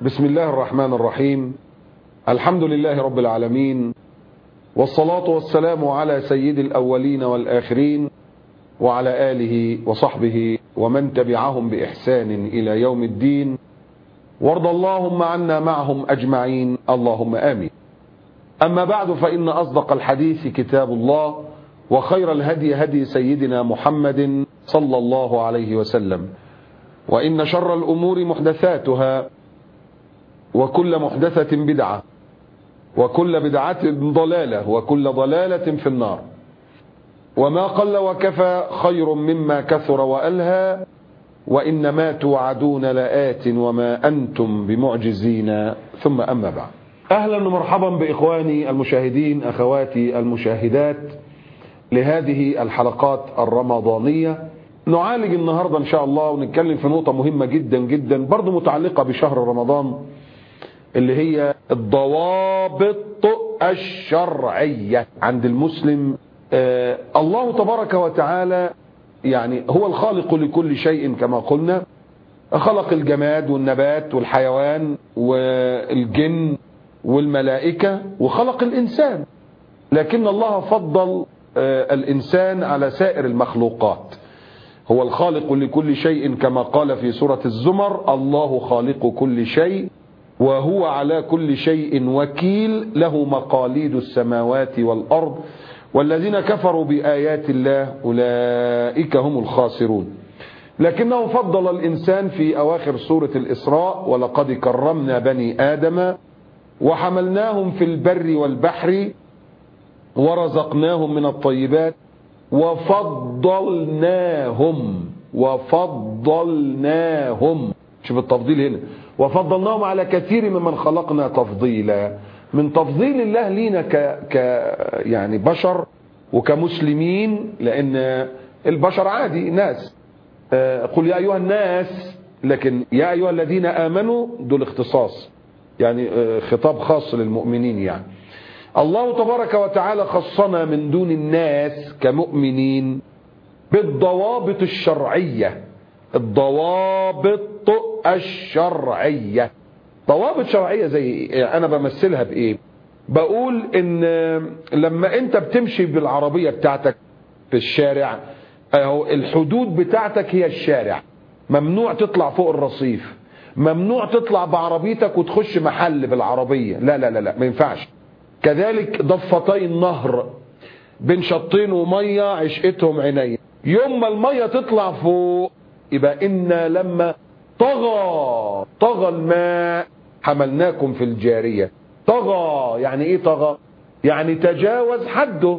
بسم الله الرحمن الرحيم الحمد لله رب العالمين والصلاة والسلام على سيد الأولين والآخرين وعلى آله وصحبه ومن تبعهم بإحسان إلى يوم الدين وارض اللهم عنا معهم أجمعين اللهم آمين أما بعد فإن أصدق الحديث كتاب الله وخير الهدي هدي سيدنا محمد صلى الله عليه وسلم وإن شر الأمور محدثاتها وكل محدثة بدعة وكل بدعة ضلالة وكل ضلالة في النار وما قل وكفى خير مما كثر وألهى وإن ما توعدون لآت وما أنتم بمعجزين ثم أما بعد أهلا ومرحبا بإخواني المشاهدين أخواتي المشاهدات لهذه الحلقات الرمضانية نعالج النهاردة إن شاء الله ونتكلم في نقطة مهمة جدا جدا برضو متعلقة بشهر رمضان اللي هي الضوابط الشرعية عند المسلم آه الله تبارك وتعالى يعني هو الخالق لكل شيء كما قلنا خلق الجماد والنبات والحيوان والجن والملائكة وخلق الإنسان لكن الله فضل آه الإنسان على سائر المخلوقات هو الخالق لكل شيء كما قال في سورة الزمر الله خالق كل شيء وهو على كل شيء وكيل له مقاليد السماوات والأرض والذين كفروا بآيات الله أولئك هم الخاسرون لكنه فضل الإنسان في أواخر سورة الإسراء ولقد كرمنا بني آدم وحملناهم في البر والبحر ورزقناهم من الطيبات وفضلناهم وفضلناهم شوف التفضيل هنا وفضلناهم على كثير ممن خلقنا تفضيلا من تفضيل الله لينا ك... ك يعني بشر وكمسلمين لان البشر عادي ناس قل يا ايها الناس لكن يا ايها الذين امنوا دول اختصاص يعني خطاب خاص للمؤمنين يعني الله تبارك وتعالى خصنا من دون الناس كمؤمنين بالضوابط الشرعيه الضوابط الشرعية ضوابط شرعية زي انا بمثلها بايه بقول ان لما انت بتمشي بالعربية بتاعتك في الشارع اهو الحدود بتاعتك هي الشارع ممنوع تطلع فوق الرصيف ممنوع تطلع بعربيتك وتخش محل بالعربية لا لا لا لا ما ينفعش كذلك ضفتي النهر بين شطين ومية عشقتهم عينيا يوم ما المية تطلع فوق يبقى إنا لما طغى طغى الماء حملناكم في الجارية طغى يعني ايه طغى يعني تجاوز حده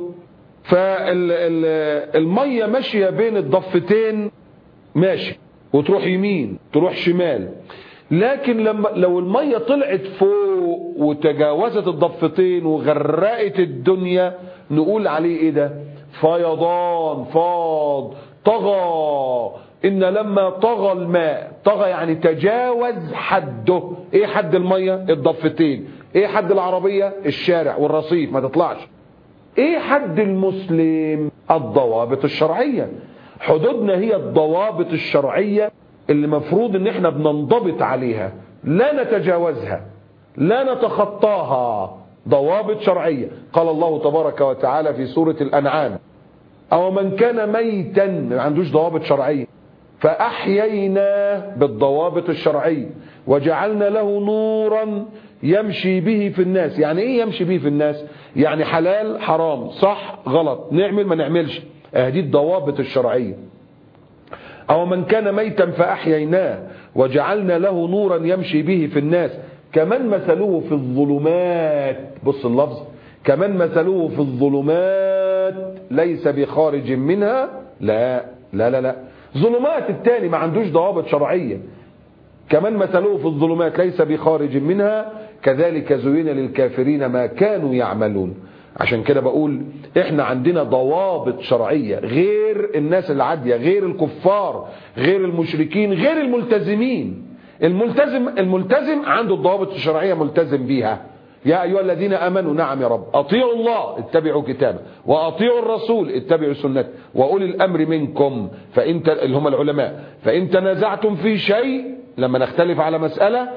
فالمية ماشية بين الضفتين ماشي وتروح يمين تروح شمال لكن لما لو المية طلعت فوق وتجاوزت الضفتين وغرقت الدنيا نقول عليه ايه ده فيضان فاض طغى إن لما طغى الماء طغى يعني تجاوز حده إيه حد المية الضفتين إيه حد العربية الشارع والرصيف ما تطلعش إيه حد المسلم الضوابط الشرعية حدودنا هي الضوابط الشرعية اللي مفروض ان احنا بننضبط عليها لا نتجاوزها لا نتخطاها ضوابط شرعية قال الله تبارك وتعالى في سورة الأنعام أو من كان ميتا ما عندوش ضوابط شرعية فأحييناه بالضوابط الشرعية وجعلنا له نورا يمشي به في الناس يعني ايه يمشي به في الناس يعني حلال حرام صح غلط نعمل ما نعملش اهدي الضوابط الشرعية او من كان ميتا فأحييناه وجعلنا له نورا يمشي به في الناس كمن مثلوه في الظلمات بص اللفظ كمن مثلوه في الظلمات ليس بخارج منها لا لا لا لا ظلمات التاني ما عندوش ضوابط شرعية كمان مثلوه في الظلمات ليس بخارج منها كذلك زين للكافرين ما كانوا يعملون عشان كده بقول احنا عندنا ضوابط شرعية غير الناس العادية غير الكفار غير المشركين غير الملتزمين الملتزم الملتزم عنده الضوابط الشرعية ملتزم بيها يا أيها الذين أمنوا نعم يا رب أطيعوا الله اتبعوا كتابه وأطيعوا الرسول اتبعوا سنته وأولي الأمر منكم فإن اللي هم العلماء فإن تنازعتم في شيء لما نختلف على مسألة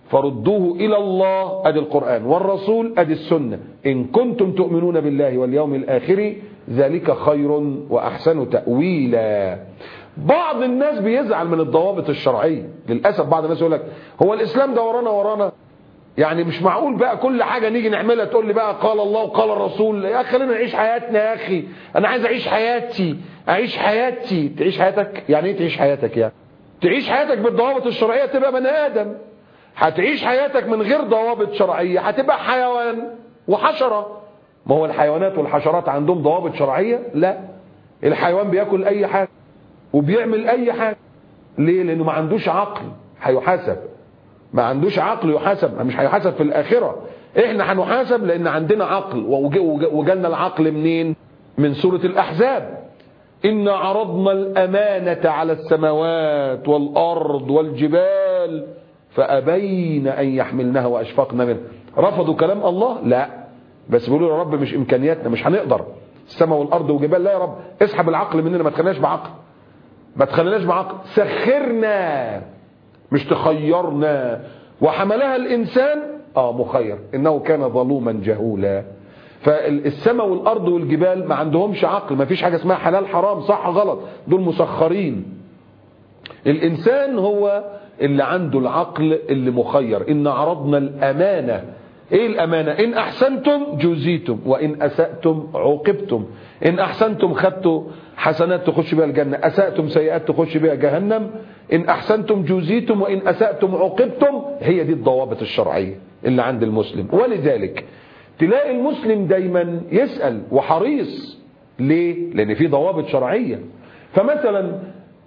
فردوه إلى الله أدي القرآن والرسول أدي السنة إن كنتم تؤمنون بالله واليوم الآخر ذلك خير وأحسن تأويلا بعض الناس بيزعل من الضوابط الشرعية للأسف بعض الناس يقول لك هو الإسلام ده ورانا ورانا يعني مش معقول بقى كل حاجة نيجي نعملها تقول لي بقى قال الله وقال الرسول يا أخي خلينا نعيش حياتنا يا أخي أنا عايز أعيش حياتي أعيش حياتي تعيش حياتك يعني إيه تعيش حياتك يعني تعيش حياتك بالضوابط الشرعية تبقى بني آدم هتعيش حياتك من غير ضوابط شرعية هتبقى حيوان وحشرة ما هو الحيوانات والحشرات عندهم ضوابط شرعية لا الحيوان بياكل أي حاجة وبيعمل أي حاجة ليه لأنه ما عندوش عقل هيحاسب ما عندوش عقل يحاسب مش هيحاسب في الآخرة احنا هنحاسب لأن عندنا عقل وجالنا العقل منين من سورة الأحزاب إن عرضنا الأمانة على السماوات والأرض والجبال فأبين أن يحملنها وأشفقنا منها رفضوا كلام الله لا بس بيقولوا يا رب مش إمكانياتنا مش هنقدر السماء والأرض وجبال لا يا رب اسحب العقل مننا ما تخليناش بعقل ما تخليناش بعقل سخرنا مش تخيرنا وحملها الإنسان آه مخير إنه كان ظلوما جهولا فالسماء والأرض والجبال ما عندهمش عقل ما فيش حاجة اسمها حلال حرام صح غلط دول مسخرين الإنسان هو اللي عنده العقل اللي مخير إن عرضنا الأمانة إيه الأمانة إن أحسنتم جزيتم وإن أسأتم عوقبتم إن أحسنتم خدتوا حسنات تخش بها الجنة أسأتم سيئات تخش بها جهنم إن أحسنتم جزيتم وإن أسأتم عوقبتم هي دي الضوابط الشرعية اللي عند المسلم ولذلك تلاقي المسلم دايما يسأل وحريص ليه؟ لأن في ضوابط شرعية فمثلا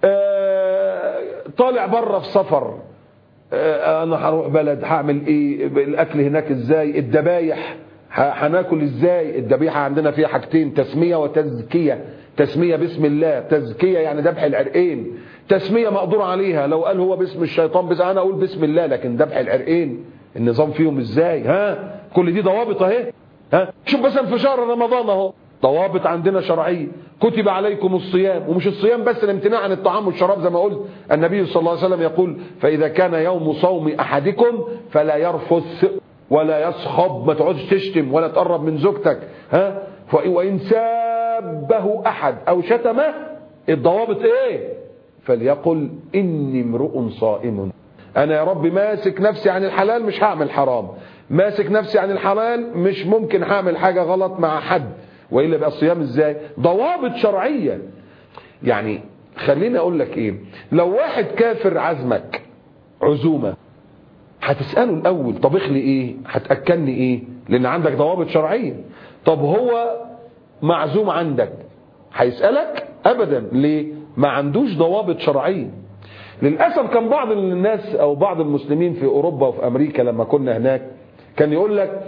طالع بره في سفر انا هروح بلد هعمل ايه الاكل هناك ازاي الذبايح هناكل ازاي الذبيحه عندنا فيها حاجتين تسميه وتزكيه تسميه باسم الله تزكيه يعني ذبح العرقين تسميه مقدور عليها لو قال هو باسم الشيطان بس انا اقول باسم الله لكن ذبح العرقين النظام فيهم ازاي ها كل دي ضوابط اهي ها شوف مثلا في شهر رمضان اهو ضوابط عندنا شرعيه كتب عليكم الصيام ومش الصيام بس الامتناع عن الطعام والشراب زي ما قلت النبي صلى الله عليه وسلم يقول فإذا كان يوم صوم أحدكم فلا يرفث ولا يصخب ما تقعدش تشتم ولا تقرب من زوجتك ها وإن سابه أحد أو شتمه الضوابط إيه فليقل إني امرؤ صائم أنا يا رب ماسك نفسي عن الحلال مش هعمل حرام ماسك نفسي عن الحلال مش ممكن هعمل حاجة غلط مع حد وإلا بقى الصيام إزاي ضوابط شرعية يعني خليني أقول لك إيه لو واحد كافر عزمك عزومة هتسأله الأول طبخ لي إيه هتأكلني إيه لأن عندك ضوابط شرعية طب هو معزوم عندك هيسألك أبدا ليه ما عندوش ضوابط شرعية للأسف كان بعض الناس أو بعض المسلمين في أوروبا وفي أمريكا لما كنا هناك كان يقول لك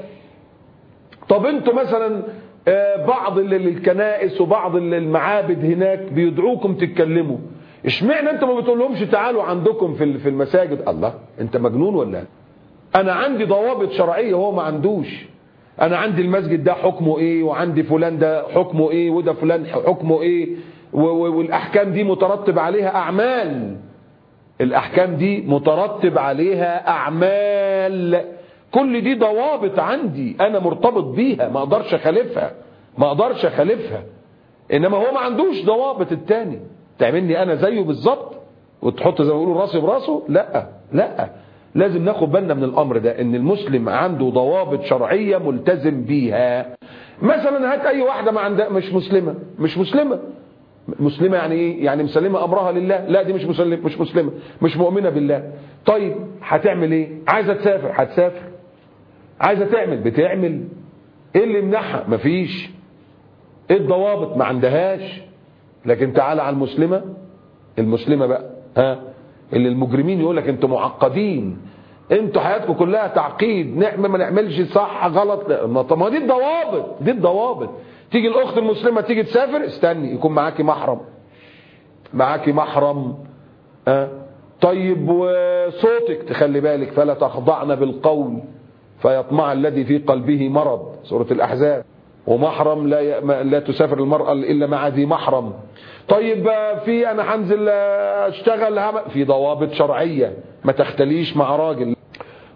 طب انتوا مثلا بعض الكنائس وبعض المعابد هناك بيدعوكم تتكلموا اشمعنى انت ما بتقولهمش تعالوا عندكم في في المساجد الله انت مجنون ولا انا عندي ضوابط شرعيه وهو ما عندوش انا عندي المسجد ده حكمه ايه وعندي فلان ده حكمه ايه وده فلان حكمه ايه والاحكام دي مترتب عليها اعمال الاحكام دي مترتب عليها اعمال كل دي ضوابط عندي انا مرتبط بيها ما اقدرش اخالفها ما اقدرش اخالفها انما هو ما عندوش ضوابط التاني تعملني انا زيه بالظبط وتحط زي ما بيقولوا راسي براسه لا لا لازم ناخد بالنا من الامر ده ان المسلم عنده ضوابط شرعيه ملتزم بيها مثلا هات اي واحده ما عندها مش مسلمه مش مسلمه مسلمه يعني ايه يعني مسلمه امرها لله لا دي مش مسلمه مش مسلمه مش مؤمنه بالله طيب هتعمل ايه عايزه تسافر هتسافر عايزه تعمل بتعمل ايه اللي يمنعها مفيش ايه الضوابط ما عندهاش لكن تعالى على المسلمه المسلمه بقى ها اللي المجرمين يقول لك انتوا معقدين انتوا حياتكم كلها تعقيد نعمل ما نعملش صح غلط طب ما دي الضوابط دي الضوابط تيجي الاخت المسلمه تيجي تسافر استني يكون معاكي محرم معاكي محرم ها طيب وصوتك تخلي بالك فلا تخضعن بالقول فيطمع الذي في قلبه مرض سورة الأحزاب ومحرم لا ي... لا تسافر المرأة إلا مع ذي محرم طيب في أنا هنزل أشتغل هم... في ضوابط شرعية ما تختليش مع راجل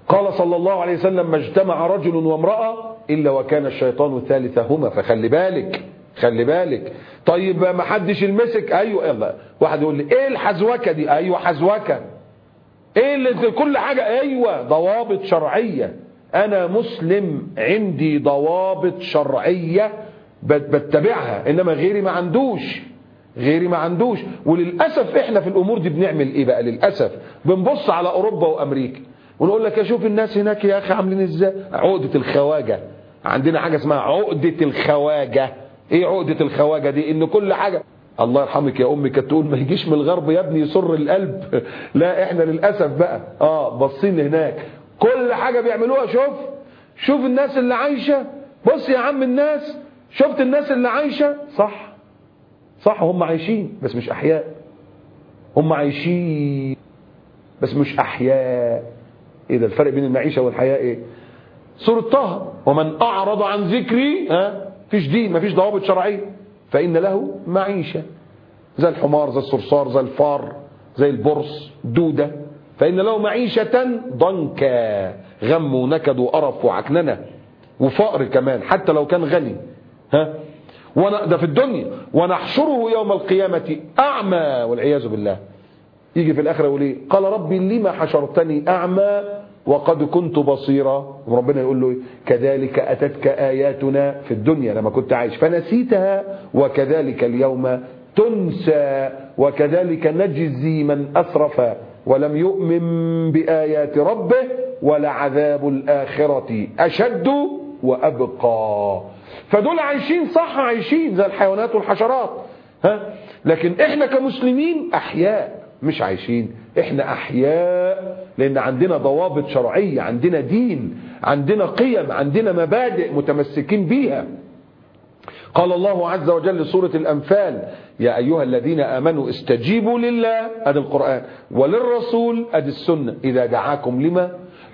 قال صلى الله عليه وسلم ما اجتمع رجل وامرأة إلا وكان الشيطان ثالثهما فخلي بالك خلي بالك طيب ما حدش يلمسك ايوه يلا واحد يقول لي ايه الحزوكه دي ايوه حزوكه ايه اللي كل حاجه ايوه ضوابط شرعيه انا مسلم عندي ضوابط شرعيه بتبعها انما غيري ما عندوش غيري ما عندوش وللاسف احنا في الامور دي بنعمل ايه بقى للاسف بنبص على اوروبا وامريكا ونقول لك اشوف الناس هناك يا اخي عاملين ازاي عقده الخواجه عندنا حاجه اسمها عقده الخواجه ايه عقده الخواجه دي ان كل حاجه الله يرحمك يا امي كانت تقول ما يجيش من الغرب يا ابني يسر القلب لا احنا للاسف بقى اه باصين هناك كل حاجه بيعملوها شوف شوف الناس اللي عايشه بص يا عم الناس شفت الناس اللي عايشه صح صح هم عايشين بس مش احياء هم عايشين بس مش احياء ايه ده الفرق بين المعيشه والحياه ايه سوره طه ومن اعرض عن ذكري ها فيش دين مفيش ضوابط شرعيه فان له معيشه زي الحمار زي الصرصار زي الفار زي البرص دوده فان له معيشه ضنكا غم ونكد وقرف وعكننه وفقر كمان حتى لو كان غني ها وانا ده في الدنيا ونحشره يوم القيامة أعمى والعياذ بالله يجي في الآخرة يقول ايه قال ربي لما حشرتني أعمى وقد كنت بصيرا وربنا يقول له كذلك أتتك آياتنا في الدنيا لما كنت عايش فنسيتها وكذلك اليوم تنسى وكذلك نجزي من أسرف ولم يؤمن بآيات ربه ولعذاب الآخرة أشد وأبقى فدول عايشين صح عايشين زي الحيوانات والحشرات ها لكن احنا كمسلمين احياء مش عايشين احنا احياء لان عندنا ضوابط شرعيه عندنا دين عندنا قيم عندنا مبادئ متمسكين بيها قال الله عز وجل سورة الأنفال يا أيها الذين آمنوا استجيبوا لله أدي القرآن وللرسول أدي السنة إذا دعاكم لما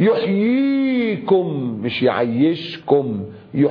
يحييكم مش يعيشكم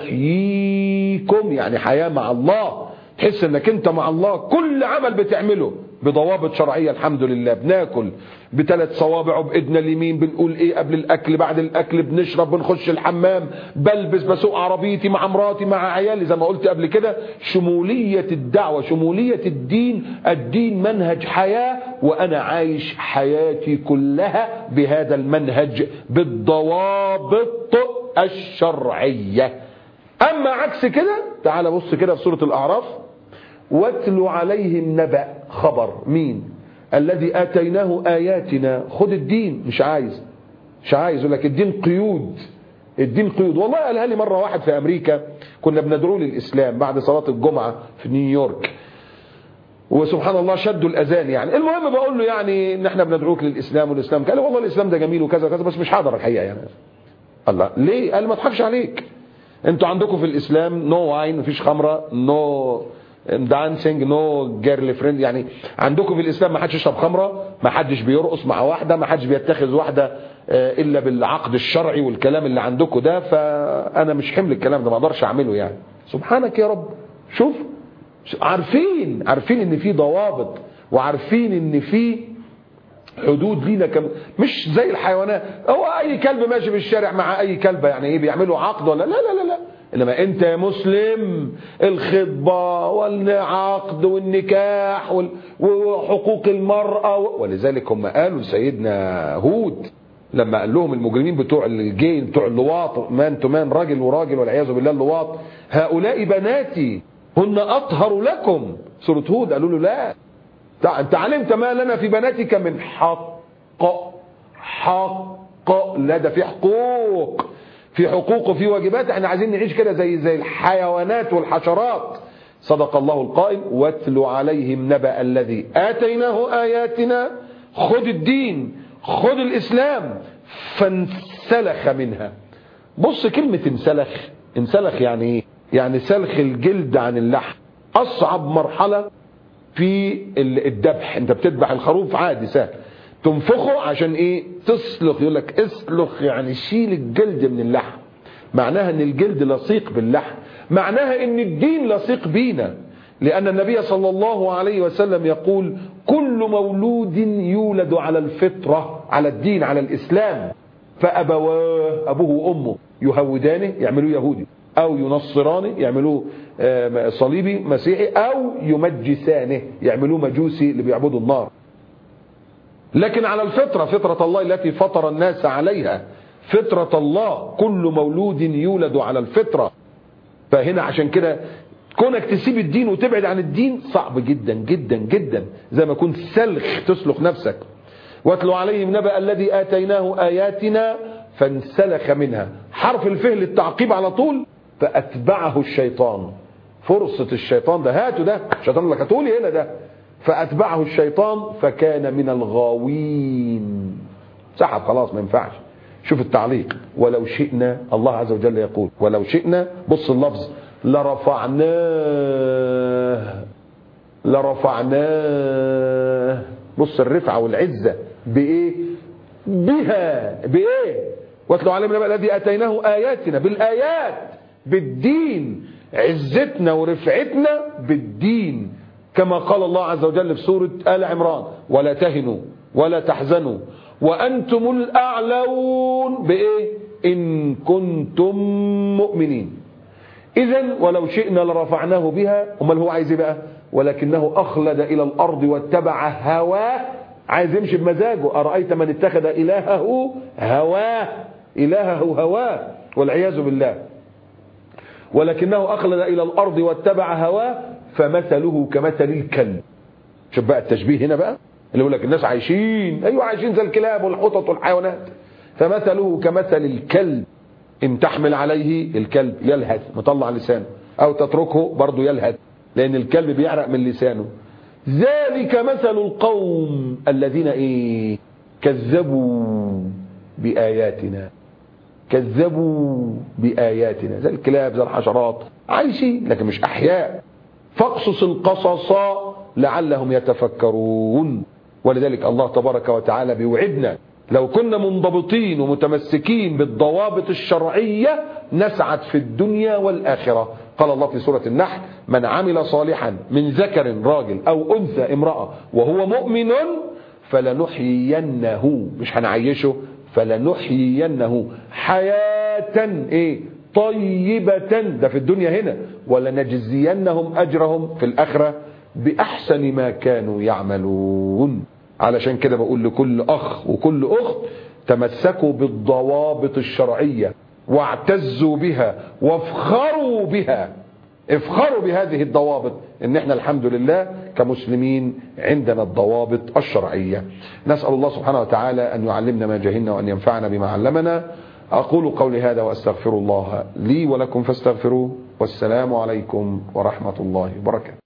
يحييكم يعني حياة مع الله تحس انك انت مع الله كل عمل بتعمله بضوابط شرعية الحمد لله بناكل بثلاث صوابع وبإيدنا اليمين بنقول ايه قبل الاكل بعد الاكل بنشرب بنخش الحمام بلبس بسوق عربيتي مع مراتي مع عيالي زي ما قلت قبل كده شمولية الدعوة شمولية الدين الدين منهج حياة وانا عايش حياتي كلها بهذا المنهج بالضوابط الشرعية اما عكس كده تعال بص كده في سورة الاعراف واتل عليهم نبأ خبر مين الذي آتيناه آياتنا خد الدين مش عايز مش عايز يقول لك الدين قيود الدين قيود والله قالها لي مرة واحد في أمريكا كنا بندعوه للإسلام بعد صلاة الجمعة في نيويورك وسبحان الله شدوا الأذان يعني المهم بقول له يعني ان احنا بندعوك للإسلام والإسلام قال لي والله الإسلام ده جميل وكذا وكذا بس مش حاضر الحقيقة يعني الله ليه قال ما اضحكش عليك انتوا عندكم في الإسلام نو واين مفيش خمرة نو دانسينج نو جيرل فريند يعني عندكم في الاسلام ما حدش يشرب خمره ما حدش بيرقص مع واحده ما حدش بيتخذ واحده الا بالعقد الشرعي والكلام اللي عندكم ده فانا مش حمل الكلام ده ما اقدرش اعمله يعني سبحانك يا رب شوف عارفين عارفين ان في ضوابط وعارفين ان في حدود لينا كم مش زي الحيوانات هو اي كلب ماشي في الشارع مع اي كلبه يعني ايه بيعملوا عقد ولا لا لا لا لا انما انت يا مسلم الخطبه والعقد والنكاح وحقوق المراه ولذلك هم قالوا لسيدنا هود لما قال لهم المجرمين بتوع الجين بتوع اللواط مان تو مان راجل وراجل والعياذ بالله اللواط هؤلاء بناتي هن اطهر لكم سوره هود قالوا له لا انت علمت ما لنا في بناتك من حق حق لا ده في حقوق في حقوق وفي واجبات احنا عايزين نعيش كده زي زي الحيوانات والحشرات صدق الله القائل واتل عليهم نبأ الذي آتيناه آياتنا خد الدين خد الإسلام فانسلخ منها بص كلمة انسلخ انسلخ يعني ايه يعني سلخ الجلد عن اللحم أصعب مرحلة في الذبح انت بتذبح الخروف عادي سهل تنفخه عشان ايه تسلخ يقول لك اسلخ يعني شيل الجلد من اللحم معناها ان الجلد لصيق باللحم معناها ان الدين لصيق بينا لان النبي صلى الله عليه وسلم يقول كل مولود يولد على الفطرة على الدين على الاسلام فأبواه أبوه وأمه يهودانه يعملوه يهودي أو ينصرانه يعملوه صليبي مسيحي أو يمجسانه يعملوه مجوسي اللي بيعبدوا النار لكن على الفطرة فطرة الله التي فطر الناس عليها فطرة الله كل مولود يولد على الفطرة فهنا عشان كده كونك تسيب الدين وتبعد عن الدين صعب جدا جدا جدا زي ما كنت سلخ تسلخ نفسك واتلو عليهم نبأ الذي آتيناه آياتنا فانسلخ منها حرف الفه للتعقيب على طول فأتبعه الشيطان فرصة الشيطان ده هاته ده الشيطان لك هتقولي هنا ده فأتبعه الشيطان فكان من الغاوين سحب خلاص ما ينفعش شوف التعليق ولو شئنا الله عز وجل يقول ولو شئنا بص اللفظ لرفعناه لرفعناه بص الرفعة والعزة بإيه بها بإيه واتلو عليهم النبأ الذي أتيناه آياتنا بالآيات بالدين عزتنا ورفعتنا بالدين كما قال الله عز وجل في سورة آل عمران ولا تهنوا ولا تحزنوا وأنتم الأعلون بإيه إن كنتم مؤمنين إذا ولو شئنا لرفعناه بها امال هو عايز ايه بقى ولكنه أخلد إلى الأرض واتبع هواه عايز يمشي بمزاجه أرأيت من اتخذ إلهه هواه إلهه هواه والعياذ بالله ولكنه أخلد إلى الأرض واتبع هواه فمثله كمثل الكلب شوف بقى التشبيه هنا بقى اللي يقول لك الناس عايشين أيوة عايشين زي الكلاب والقطط والحيوانات فمثله كمثل الكلب إن تحمل عليه الكلب يلهث مطلع لسانه أو تتركه برضه يلهث لأن الكلب بيعرق من لسانه ذلك مثل القوم الذين إيه كذبوا بآياتنا كذبوا بآياتنا زي الكلاب زي الحشرات عايشين لكن مش أحياء فاقصص القصص لعلهم يتفكرون ولذلك الله تبارك وتعالى بيوعدنا لو كنا منضبطين ومتمسكين بالضوابط الشرعية نسعد في الدنيا والآخرة قال الله في سورة النحل من عمل صالحا من ذكر راجل أو أنثى امرأة وهو مؤمن فلنحيينه مش هنعيشه فلنحيينه حياة ايه طيبة ده في الدنيا هنا ولنجزينهم أجرهم في الآخرة بأحسن ما كانوا يعملون علشان كده بقول لكل أخ وكل أخت تمسكوا بالضوابط الشرعية واعتزوا بها وافخروا بها افخروا بهذه الضوابط ان احنا الحمد لله كمسلمين عندنا الضوابط الشرعية نسأل الله سبحانه وتعالى ان يعلمنا ما جهلنا وان ينفعنا بما علمنا اقول قولي هذا واستغفر الله لي ولكم فاستغفروه والسلام عليكم ورحمة الله وبركاته